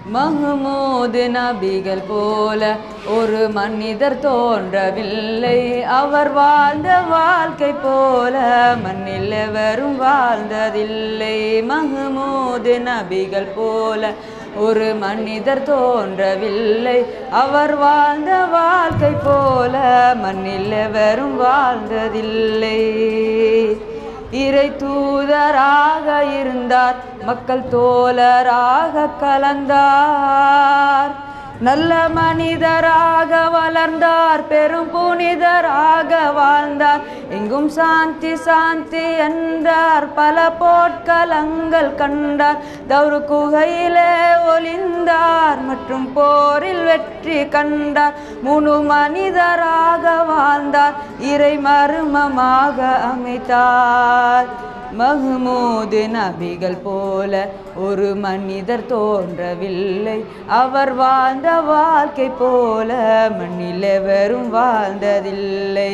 மஹமூது நபிகள் போல ஒரு மனிதர் தோன்றவில்லை அவர் வாழ்ந்த வாழ்க்கை போல மண்ணில் எவரும் வாழ்ந்ததில்லை மஹமூது நபிகள் போல ஒரு மனிதர் தோன்றவில்லை அவர் வாழ்ந்த வாழ்க்கை போல மண்ணில் எவரும் வாழ்ந்ததில்லை இறை தூதராக இருந்தார் மக்கள் தோழராக கலந்தார் நல்ல மனிதராக வளர்ந்தார் பெரும் புனிதராக வாழ்ந்தார் எங்கும் சாந்தி சாந்தி என்றார் பல போட்கலங்கள் கண்டார் தௌரு குகையிலே ஒளிந்தார் மற்றும் போரில் வெற்றி கண்டார் முழு மனிதராக வாழ்ந்தார் இறை மர்மமாக அமைத்தார் மஹ்மூது நபிகள் போல ஒரு மனிதர் தோன்றவில்லை அவர் வாழ்ந்த வாழ்க்கை போல மண்ணில் எவரும் வாழ்ந்ததில்லை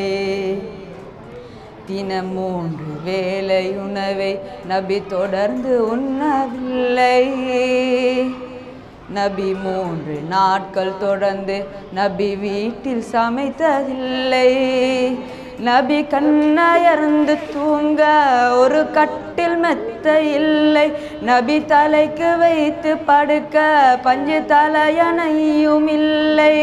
தினம் மூன்று வேளை உணவை நபி தொடர்ந்து உண்ணவில்லை நபி மூன்று நாட்கள் தொடர்ந்து நபி வீட்டில் சமைத்ததில்லை நபி கண்ணயர்ந்து தூங்க ஒரு கட்டில் மெத்த இல்லை நபி தலைக்கு வைத்து படுக்க பஞ்சு தலையணையும் இல்லை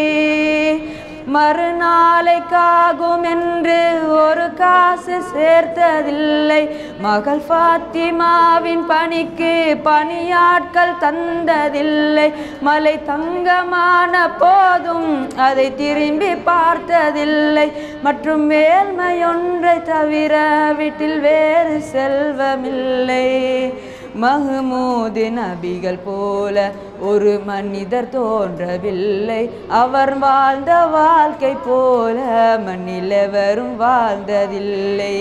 மறுநாளைக்காகும் என்று ஒரு காசு சேர்த்ததில்லை மகள் ஃபாத்திமாவின் பணிக்கு பணியாட்கள் தந்ததில்லை மலை தங்கமான போதும் அதை திரும்பி பார்த்ததில்லை மற்றும் மேல்மையொன்றை தவிர வீட்டில் வேறு செல்வமில்லை மஹமூது நபிகள் போல ஒரு மனிதர் தோன்றவில்லை அவர் வாழ்ந்த வாழ்க்கை போல மண்ணில் எவரும் வாழ்ந்ததில்லை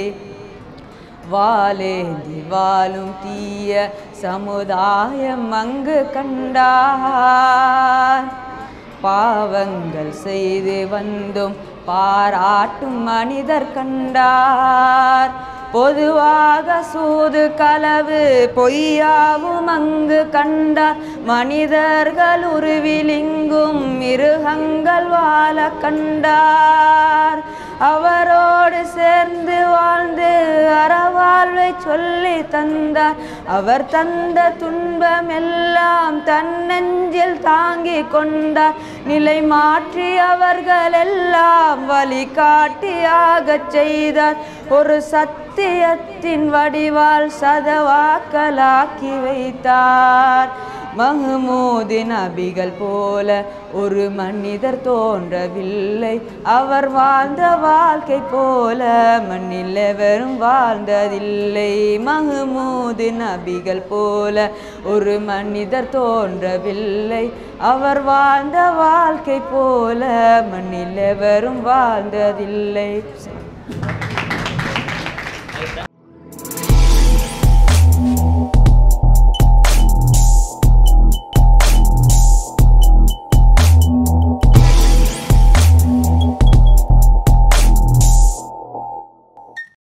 வாலேந்தி வாழும் தீய சமுதாயம் அங்கு கண்டார் பாவங்கள் செய்து வந்தும் பாராட்டும் மனிதர் கண்டார் பொதுவாக சூது களவு பொய்யாவும் அங்கு கண்டார் மனிதர்கள் உருவிலிங்கும் மிருகங்கள் வாழ கண்டார் அவரோடு சேர்ந்து வாழ்ந்து அறவாழ்வை சொல்லி தந்தார் அவர் தந்த துன்பம் எல்லாம் தன் நெஞ்சில் தாங்கி கொண்டார் நிலை மாற்றி அவர்கள் எல்லாம் வழிகாட்டியாகச் செய்தார் ஒரு சத்தியத்தின் வடிவால் சதவாக்கலாக்கி வைத்தார் மஹமூது நபிகள் போல ஒரு மனிதர் தோன்றவில்லை அவர் வாழ்ந்த வாழ்க்கை போல மண்ணில் எவரும் வாழ்ந்ததில்லை மஹமூது நபிகள் போல ஒரு மனிதர் தோன்றவில்லை அவர் வாழ்ந்த வாழ்க்கை போல மண்ணில் எவரும் வாழ்ந்ததில்லை